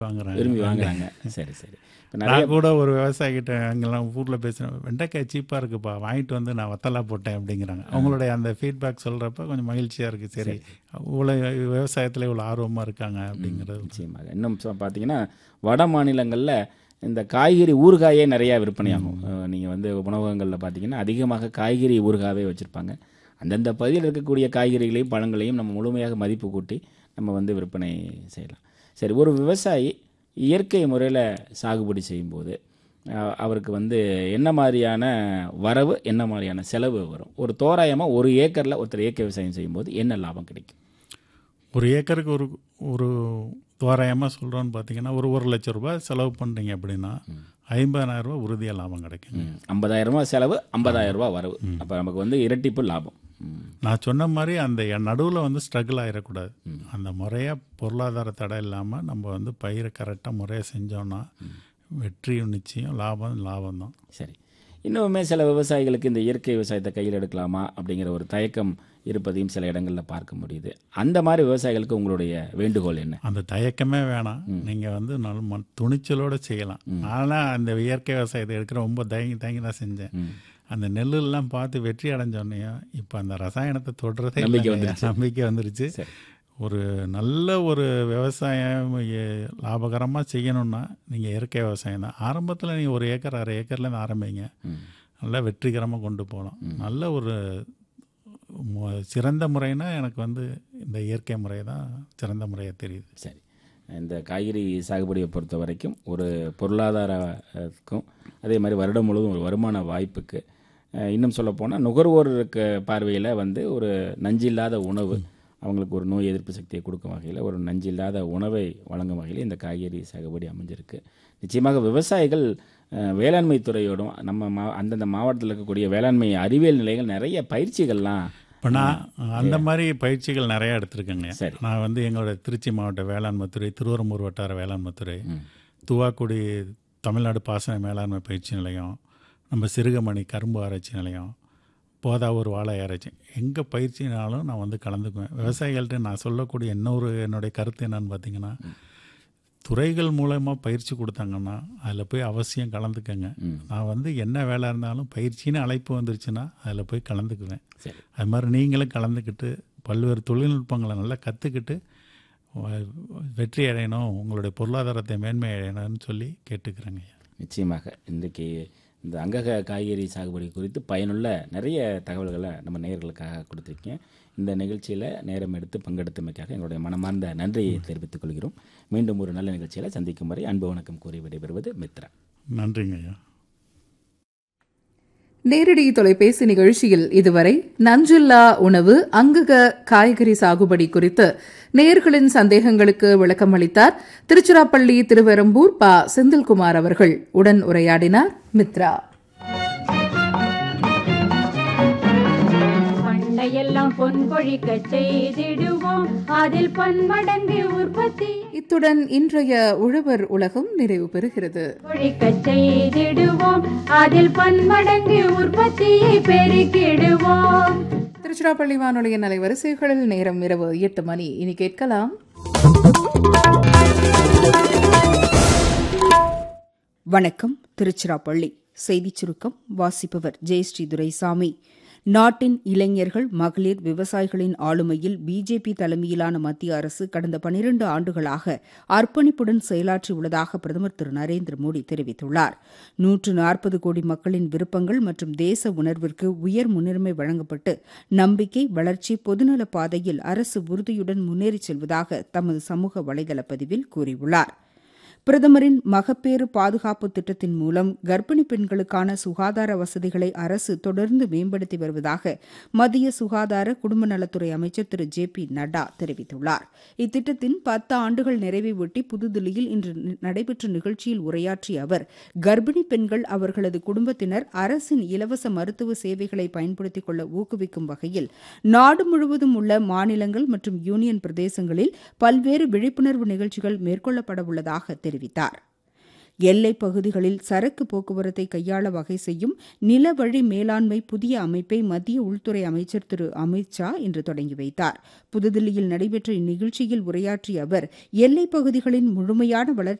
வாங்குறாங்க விரும்பி வாங்குறாங்க சரி சரி இப்போ நிறைய நான் கூட ஒரு விவசாயிகிட்ட அங்கெல்லாம் ஊரில் பேசுகிறேன் வெண்டைக்காய் சீப்பாக இருக்குப்பா வாங்கிட்டு வந்து நான் வத்தலா போட்டேன் அப்படிங்கிறாங்க அவங்களுடைய அந்த ஃபீட்பேக் சொல்கிறப்ப கொஞ்சம் மகிழ்ச்சியாக இருக்குது சரி இவ்வளோ விவசாயத்தில் இவ்வளோ ஆர்வமாக இருக்காங்க அப்படிங்கிறது நிச்சயமாக இன்னும் சொ- பார்த்தீங்கன்னா வட மாநிலங்களில் இந்த காய்கறி ஊறுகாயே நிறையா விற்பனையாகும் நீங்கள் வந்து உணவகங்களில் பார்த்தீங்கன்னா அதிகமாக காய்கறி ஊறுகாவே வச்சுருப்பாங்க அந்தந்த பகுதியில் இருக்கக்கூடிய காய்கறிகளையும் பழங்களையும் நம்ம முழுமையாக மதிப்பு கூட்டி நம்ம வந்து விற்பனை செய்யலாம் சரி ஒரு விவசாயி இயற்கை முறையில் சாகுபடி செய்யும்போது அஹ், அவருக்கு வந்து என்ன மாதிரியான வரவு என்ன மாதிரியான செலவு வரும் ஒரு தோராயமாக ஒரு ஏக்கரில் ஒருத்தர் இயற்கை விவசாயம் செய்யும்போது என்ன லாபம் கிடைக்கும் ஒரு ஏக்கருக்கு ஒரு ஒரு தோராயமாக சொல்கிறோன்னு பார்த்தீங்கன்னா ஒரு ஒரு லட்ச ரூபாய் செலவு பண்ணுறீங்க அப்படின்னா ஐம்பதாயிரம் ரூபாய் உறுதியாக லாபம் கிடைக்கும் ஐம்பதாயிரம் ரூபாய் செலவு ஐம்பதாயிரம் ரூபாய் வரவு அப்போ நமக்கு வந்து இரட்டிப்பு லாபம் ம். நான் சொன்ன மாதிரி அந்த நடுவில் வந்து ஸ்ட்ரகிள் ஆகிடக்கூடாது அந்த முறையாக பொருளாதார தடை இல்லாமல் நம்ம வந்து பயிரை கரெக்டாக முறையாக செஞ்சோன்னா வெற்றி நிச்சயம் லாபம் லாபம் தான் சரி இன்னுமே சில விவசாயிகளுக்கு இந்த இயற்கை விவசாயத்தை கையில் எடுக்கலாமா அப்படிங்கிற ஒரு தயக்கம் இருப்பதையும் சில இடங்களில் பார்க்க முடியுது அந்த மாதிரி விவசாயிகளுக்கு உங்களுடைய வேண்டுகோள் என்ன அந்த தயக்கமே வேணாம் நீங்கள் வந்து நல்ல ம துணிச்சலோடு செய்யலாம் நான்லாம் அந்த இயற்கை விவசாயத்தை எடுக்கிற ரொம்ப தயங்கி தயங்கி தான் செஞ்சேன் அந்த நெல்லெல்லாம் பார்த்து வெற்றி அடைஞ்சோடனே இப்போ அந்த ரசாயனத்தை தொடுறதே நம்பிக்கை இல்லைங்க. நம்பிக்கை வந்துருச்சு சரி. ஒரு நல்ல ஒரு விவசாயம் லாபகரமாக செய்யணும்னா நீங்கள் இயற்கை விவசாயம் தான் ஆரம்பத்தில் நீங்கள் ஒரு ஏக்கர் அரை ஏக்கர்லேருந்து ஆரம்பிங்க நல்லா வெற்றிகரமாக கொண்டு போகலாம் நல்ல ஒரு மு- சிறந்த முறைனா எனக்கு வந்து இந்த இயற்கை முறை தான் சிறந்த முறையாக தெரியுது சரி இந்த காய்கறி சாகுபடியை பொறுத்த வரைக்கும் ஒரு பொருளாதாரத்துக்கும் அதே மாதிரி வருடம் முழுவதும் ஒரு வருமான வாய்ப்புக்கு அஹ், இன்னும் சொல்லப்போனால் நுகர்வோருக்கு பார்வையில் வந்து ஒரு நஞ்சில்லாத உணவு அவங்களுக்கு ஒரு நோய் எதிர்ப்பு சக்தியை கொடுக்கும் வகையில் ஒரு நஞ்சில்லாத உணவை வழங்கும் வகையில் இந்த காய்கறி சாகுபடி அமைஞ்சிருக்கு நிச்சயமாக விவசாயிகள் அஹ், வேளாண்மை துறையோடும் நம்ம மா அந்தந்த மாவட்டத்தில் இருக்கக்கூடிய வேளாண்மை அறிவியல் நிலையங்கள் நிறைய பயிற்சிகள்லாம் இப்போ நான் அந்த மாதிரி பயிற்சிகள் நிறையா எடுத்திருக்கேங்க சரி. நான் வந்து எங்களோட திருச்சி மாவட்ட வேளாண்மைத்துறை திருவரம்பூர் வட்டார வேளாண்மைத்துறை துவாக்குடி தமிழ்நாடு பாசன மேலாண்மை பயிற்சி நிலையம் நம்ம சிறுகமணி கரும்பு ஆராய்ச்சி நிலையம் போதாவூர் வாழை ஆராய்ச்சி எங்கே பயிற்சினாலும் நான் வந்து கலந்துக்குவேன் விவசாயிகள்கிட்ட நான் சொல்லக்கூடிய இன்னொரு என்னுடைய கருத்து என்னன்னு பார்த்தீங்கன்னா துறைகள் மூலமாக பயிற்சி கொடுத்தாங்கன்னா அதில் போய் அவசியம் கலந்துக்கங்க நான் வந்து என்ன வேலை இருந்தாலும் பயிற்சின்னு அழைப்பு வந்துருச்சுன்னா அதில் போய் கலந்துக்குவேன் சரி அது மாதிரி நீங்களும் கலந்துக்கிட்டு பல்வேறு தொழில்நுட்பங்களை நல்லா கற்றுக்கிட்டு வெற்றி அடையணும் உங்களுடைய பொருளாதாரத்தை மேன்மை அடையணும்னு சொல்லி கேட்டுக்கிறேங்க நிச்சயமாக இன்றைக்கு இந்த அங்கக காய்கறி சாகுபடி குறித்து பயனுள்ள நிறைய தகவல்களை நம்ம நேயர்களுக்காக கொடுத்துருக்கீங்க இந்த நிகழ்ச்சியில் நேரம் எடுத்து பங்கெடுத்தமைக்காக எங்களுடைய மனமார்ந்த நன்றியை தெரிவித்துக் கொள்கிறோம் மீண்டும் ஒரு நல்ல நிகழ்ச்சியில் சந்திக்கும் வரை அன்பு வணக்கம் கூறி விடைபெறுவது மித்ரா நன்றிங்க ஐயா நேரடி தொலைபேசி நிகழ்ச்சியில் இதுவரை நஞ்சில்லா உணவு அங்கக காய்கறி சாகுபடி குறித்து நேயர்களின் சந்தேகங்களுக்கு விளக்கம் அளித்தார் திருச்சிராப்பள்ளி திருவெரும்பூர் ப செந்தில்குமார் அவர்கள் உடன் உரையாடினார் மித்ரா பண்டையெல்லாம் பொன் பொழிக்க செய்திடுவோம் அதில் பன்மடங்கு உற்பத்தி இத்துடன் இன்றைய உழவர் உலகம் நிறைவு பெறுகிறது பொழிக்க செய்திடுவோம் அதில் பன்மடங்கு உற்பத்தியை பெருக்கிடுவோம் திருச்சிராப்பள்ளி வானொலியின் அலைவரிசைகளில் நேரம் இரவு எட்டு மணி இனி கேட்கலாம் வணக்கம் திருச்சிராப்பள்ளி செய்திச் சுருக்கம் வாசிப்பவர் ஜெயஸ்ரீ துரைசாமி நாட்டின் இளைஞர்கள் மகளிர் விவசாயிகளின் ஆளுமையில் பிஜேபி தலைமையிலான மத்திய அரசு கடந்த பனிரண்டு ஆண்டுகளாக அர்ப்பணிப்புடன் செயலாற்றியுள்ளதாக பிரதமர் திரு நரேந்திர மோடி தெரிவித்துள்ளார் நூற்று நாற்பது கோடி மக்களின் விருப்பங்கள் மற்றும் தேச உணர்விற்கு உயர் முன்னுரிமை வழங்கப்பட்டு நம்பிக்கை வளர்ச்சி பொதுநல பாதையில் அரசு உறுதியுடன் முன்னேறிச் செல்வதாக தமது சமூக வலைதள பதிவில் கூறியுள்ளார் பிரதமரின் மகப்பேறு பாதுகாப்பு திட்டத்தின் மூலம் கர்ப்பிணி பெண்களுக்கான சுகாதார வசதிகளை அரசு தொடர்ந்து மேம்படுத்தி வருவதாக மத்திய சுகாதார குடும்ப நலத்துறை அமைச்சர் திரு ஜே பி நட்டா தெரிவித்துள்ளார் இத்திட்டத்தின் பத்து ஆண்டுகள் நிறைவை ஒட்டி புதுதில்லியில் இன்று நி- நடைபெற்ற நிகழ்ச்சியில் உரையாற்றிய அவர் கர்ப்பிணி பெண்கள் அவர்களது குடும்பத்தினர் அரசின் இலவச மருத்துவ சேவைகளை பயன்படுத்திக் கொள்ள ஊக்குவிக்கும் வகையில் நாடு முழுவதும் உள்ள மாநிலங்கள் மற்றும் யூனியன் பிரதேசங்களில் பல்வேறு விழிப்புணர்வு நிகழ்ச்சிகள் மேற்கொள்ளப்பட உள்ளதாக தெரிவித்தார் எல்லைப் பகுதிகளில் சரக்கு போக்குவரத்தை கையாள வகை செய்யும் நிலவழி மேலாண்மை புதிய அமைப்பை மத்திய உள்துறை அமைச்சர் திரு அமித் ஷா இன்று தொடங்கி வைத்தார் புதுதில்லியில் நடைபெற்ற இந்நிகழ்ச்சியில் உரையாற்றிய அவர் எல்லைப் பகுதிகளின் முழுமையான வளர்ச்சி